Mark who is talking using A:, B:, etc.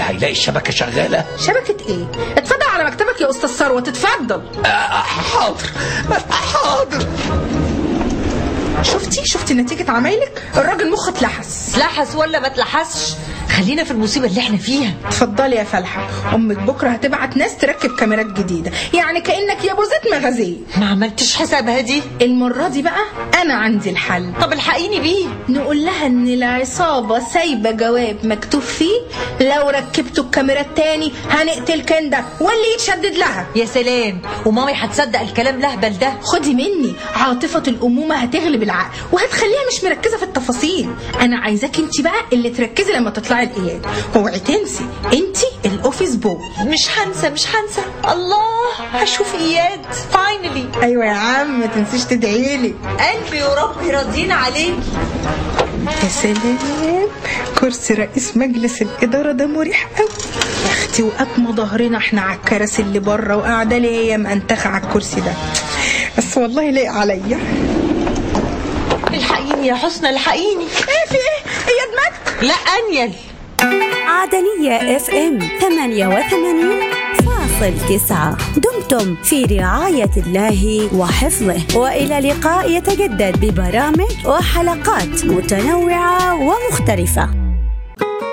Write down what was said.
A: هيلاقي الشبكه شغاله
B: شبكة ايه؟ اتفضل على مكتبك يا استاذ ثروة تتفضل
A: آه حاضر حاضر
B: شفتي شفتي نتيجة عمايلك الراجل مخه اتلحس
C: لحس ولا ما اتلحسش خلينا في المصيبه اللي احنا فيها
B: اتفضلي يا فلحة امك بكرة هتبعت ناس تركب كاميرات جديدة يعني كأنك يا ابو زيت مغازيه
C: ما عملتش حسابها دي
B: المرة دي بقى انا عندي الحل
C: طب الحقيني بيه
B: نقول لها ان العصابة سايبة جواب مكتوب فيه لو ركبتوا الكاميرات تاني هنقتل كندا واللي يتشدد لها
C: يا سلام ومامي هتصدق الكلام لهبل ده
B: خدي مني عاطفة الأمومة هتغلب العقل وهتخليها مش مركزة في التفاصيل أنا عايزاك أنت بقى اللي تركزي لما تطلعي الإياد اوعي تنسي أنت الأوفيس بوي
C: مش هنسى مش هنسى الله هشوف اياد فاينلي
B: أيوة يا عم ما تنسيش تدعي لي
C: قلبي وربي راضيين عليك
B: يا سلام كرسي رئيس مجلس الإدارة ده مريح قوي يا أختي وقتنا ظهرنا احنا على الكراسي اللي بره وقاعدة لي هي منتخة على الكرسي ده بس والله لايق عليا
C: الحقيني يا حسنى الحقيني
B: ايه في ايه؟ اياد مات؟
C: لا انيل
D: عدنية اف ام 88 فاصل تسعة دمتم في رعاية الله وحفظه وإلى لقاء يتجدد ببرامج وحلقات متنوعة ومختلفة